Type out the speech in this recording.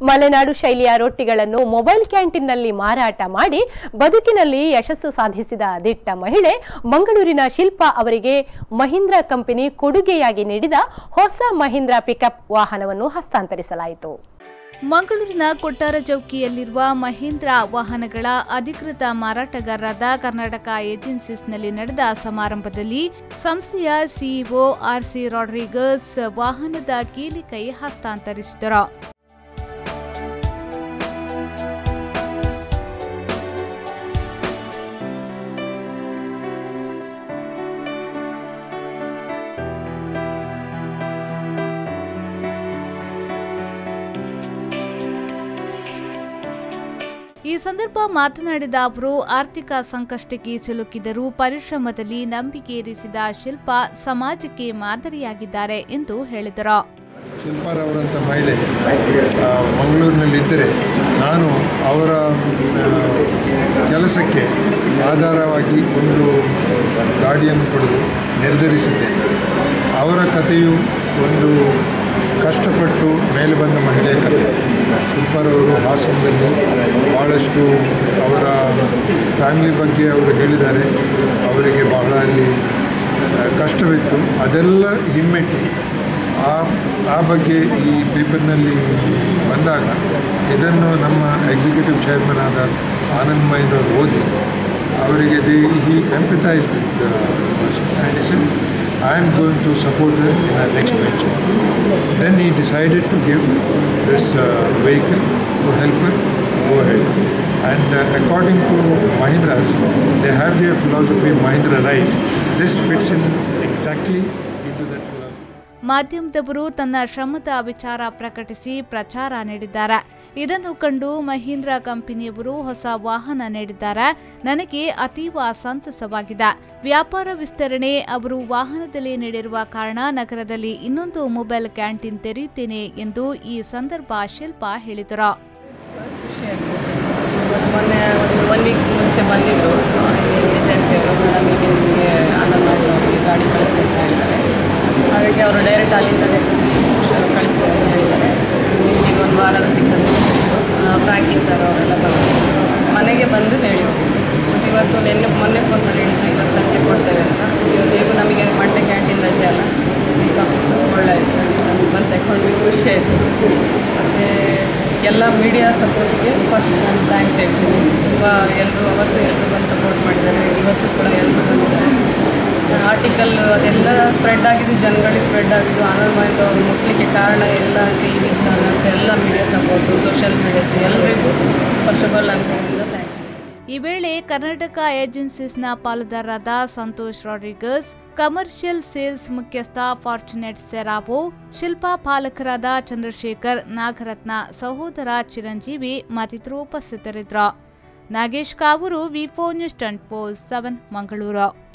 ಮಲೆನಾಡು ಶೈಲಿಯ ರೊಟ್ಟಿಗಳನ್ನು ಮೊಬೈಲ್ ಕ್ಯಾಂಟೀನ್ನಲ್ಲಿ ಮಾರಾಟ ಮಾಡಿ ಬದುಕಿನಲ್ಲಿ ಯಶಸ್ಸು ಸಾಧಿಸಿದ ದಿಟ್ಟ ಮಹಿಳೆ ಮಂಗಳೂರಿನ ಶಿಲ್ಪಾ ಅವರಿಗೆ ಮಹೀಂದ್ರ ಕಂಪನಿ ಕೊಡುಗೆಯಾಗಿ ನೀಡಿದ ಹೊಸ ಮಹೀಂದ್ರ ಪಿಕಪ್ ವಾಹನವನ್ನು ಹಸ್ತಾಂತರಿಸಲಾಯಿತು ಮಂಗಳೂರಿನ ಕೊಟ್ಟಾರ ಚೌಕಿಯಲ್ಲಿರುವ ಮಹೀಂದ್ರ ವಾಹನಗಳ ಅಧಿಕೃತ ಮಾರಾಟಗಾರರಾದ ಕರ್ನಾಟಕ ಏಜೆನ್ಸೀಸ್ನಲ್ಲಿ ನಡೆದ ಸಮಾರಂಭದಲ್ಲಿ ಸಂಸ್ಥೆಯ ಸಿಇಒ ಆರ್ಸಿ ರಾಡ್ರಿಗಸ್ ವಾಹನದ ಕೀಲಿಕೈ ಹಸ್ತಾಂತರಿಸಿದರು ಈ ಸಂದರ್ಭ ಮಾತನಾಡಿದ ಅವರು ಆರ್ಥಿಕ ಸಂಕಷ್ಟಕ್ಕೆ ಸಿಲುಕಿದರೂ ಪರಿಶ್ರಮದಲ್ಲಿ ನಂಬಿಕೆ ಇರಿಸಿದ ಶಿಲ್ಪ ಸಮಾಜಕ್ಕೆ ಮಾದರಿಯಾಗಿದ್ದಾರೆ ಎಂದು ಹೇಳಿದರು ಶಿಲ್ಪಾರವರಂಥ ಮಹಿಳೆ ಆ, ಮಂಗಳೂರಿನಲ್ಲಿದ್ದರೆ ನಾನು ಅವರ ಆ, ಕೆಲಸಕ್ಕೆ ಆಧಾರವಾಗಿ ಒಂದು ಗಾಡಿಯನ್ನು ಕೊಡಲು ನಿರ್ಧರಿಸಿದ್ದೆ ಅವರ ಕಥೆಯು ಒಂದು ಕಷ್ಟಪಟ್ಟು ಮೇಲೆ ಬಂದ ಮಹಿಳೆಯ ಕಥೆ ಶಿಲ್ಪಾರವರು ಹಾಸನದಲ್ಲಿ ಭಾಳಷ್ಟು ಅವರ ಫ್ಯಾಮಿಲಿ ಬಗ್ಗೆ ಅವರು ಹೇಳಿದ್ದಾರೆ ಅವರಿಗೆ ಬಹಳ ಅಲ್ಲಿ ಆ, ಕಷ್ಟವಿತ್ತು ಅದೆಲ್ಲ ಹಿಮ್ಮೆಟ್ಟಿ ಆ ಆ ಬಗ್ಗೆ ಈ ಪೇಪರ್ನಲ್ಲಿ ಬಂದಾಗ ಇದನ್ನು ನಮ್ಮ ಎಕ್ಸಿಕ್ಯೂಟಿವ್ ಚೇರ್ಮನ್ ಆದ ಆನಂದ್ ಮಹೇಂದ್ರ ಅವರು ಓದಿ ಅವರಿಗೆ they he empathise with and I am going to support in our next venture then ಈ decided to give this vehicle to help go ahead. And uh, according to Mahindras, they have their philosophy, Mahindra Rise. This fits in exactly into that philosophy. ಮಾಧ್ಯಮದವರು ತನ್ನ ಶ್ರಮದ ವಿಚಾರ ಪ್ರಕಟಿಸಿ ಪ್ರಚಾರ ನೀಡಿದ್ದಾರೆ ಇದನ್ನು ಕಂಡು ಮಹೀಂದ್ರ ಕಂಪನಿಯವರು ಹೊಸ ವಾಹನ ನೀಡಿದ್ದಾರೆ ನನಗೆ ಅತೀವ ಸಂತಸವಾಗಿದೆ ವ್ಯಾಪಾರ ವಿಸ್ತರಣೆ ಅವರು ವಾಹನದಲ್ಲಿ ನೀಡಿರುವ ಕಾರಣ ನಗರದಲ್ಲಿ ಇನ್ನೊಂದು ಮೊಬೈಲ್ ಕ್ಯಾಂಟೀನ್ ತೆರೆಯುತ್ತೇನೆ ಎಂದು ಈ ಸಂದರ್ಭ ಶಿಲ್ಪ ಹೇಳಿದರು ಮೊನ್ನೆ ಒಂದು ಒನ್ ವೀಕ್ ಮುಂಚೆ ಬಂದಿದ್ದರು ಏಜೆನ್ಸಿಯವರು ಮೇಡಮ್ ಹೀಗೆ ನಿಮಗೆ ಆನಂದ್ ಅವರಿಗೆ ಗಾಡಿ ಕಳಿಸ್ತೀನಿ ಅಂತ ಹೇಳಿದ್ದಾರೆ ಹಾಗಾಗಿ ಅವರು ಡೈರೆಕ್ಟ್ ಅಲ್ಲಿಂದಲೇ ಕಳಿಸ್ತಾರೆ ಅಂತ ಹೇಳಿದ್ದಾರೆ ಈಗ ಒಂದು ವಾರದ ಸಿಕ್ಕಂತ ಫ್ರಾಂಕಿ ಸರ್ ಅವರೆಲ್ಲ ಬಂದು ಮನೆಗೆ ಬಂದು ಹೇಳಿ ಹೋಗಿದ್ದು ಮತ್ತು ಇವತ್ತು ನಿನ್ನೆ ಮೊನ್ನೆ ಫೋನ್ ಮಾಡಿ ಹೇಳಿದ್ರು ಇವತ್ತು ಸಂಜೆ ಕೊಡ್ತೇವೆ ಅಂತ ಇವತ್ತು ಹೇಗೂ ನಮಗೆ ಮಂಡೆ ಕ್ಯಾಂಟೀನ್ ರಜೆ ಅಲ್ಲ ಈಗ ಒಳ್ಳೆ ಆಯಿತು ಸಂಜೆ ಬಂದು ತಗೊಂಡ್ವಿ ಖುಷಿ ಆಯಿತು ಮತ್ತು ಎಲ್ಲ ಮೀಡಿಯಾ ಸಪೋರ್ಟಿಗೆ ಫಸ್ಟ್ ನಾನು ಥ್ಯಾಂಕ್ಸ್ ಹೇಳ್ತೀನಿ ತುಂಬ ಎಲ್ಲರೂ ಅವತ್ತು ಎಲ್ಲರೂ ಬಂದು ಸಪೋರ್ಟ್ ಮಾಡಿದ್ದಾರೆ ಇವತ್ತು ಕೂಡ ಎಲ್ಲರೂ ಬಂದಿದ್ದಾರೆ ಆರ್ಟಿಕಲ್ ಅದೆಲ್ಲ ಸ್ಪ್ರೆಡ್ ಆಗಿದ್ದು ಜನಗಳಿಗೆ ಸ್ಪ್ರೆಡ್ ಆಗಿದ್ದು ಆನಂದ್ ಮಹೇಂದ್ರ ಅವರು ಮುಟ್ಲಿಕ್ಕೆ ಕಾರಣ ಎಲ್ಲ ಟಿ ವಿ ಚಾನಲ್ಸ್ ಎಲ್ಲ ಮೀಡಿಯಾ ಸಪೋರ್ಟು ಸೋಷಿಯಲ್ ಮೀಡಿಯಾಸ್ ಎಲ್ಲರಿಗೂ ಫಸ್ಟ್ ಆಫ್ ಆಲ್ ಅನ್ಕೊಂಡಿಂದ ಥ್ಯಾಂಕ್ಸ್ ಈ ವೇಳೆ ಕರ್ನಾಟಕ ಏಜೆನ್ಸೀಸ್ನ ಪಾಲುದಾರರಾದ ಸಂತೋಷ್ ರಾಡ್ರಿಗಸ್ ಕಮರ್ಷಿಯಲ್ ಸೇಲ್ಸ್ ಮುಖ್ಯಸ್ಥ ಫಾರ್ಚುನೇಟ್ ಸೆರಾಬೋ ಶಿಲ್ಪಾ ಪಾಲಕರಾದ ಚಂದ್ರಶೇಖರ್ ನಾಗರತ್ನ ಸಹೋದರ ಚಿರಂಜೀವಿ ಮತ್ತಿತರರು ಉಪಸ್ಥಿತರಿದ್ದರು Nagesh Kavoor V four news twenty four seven Mangaluru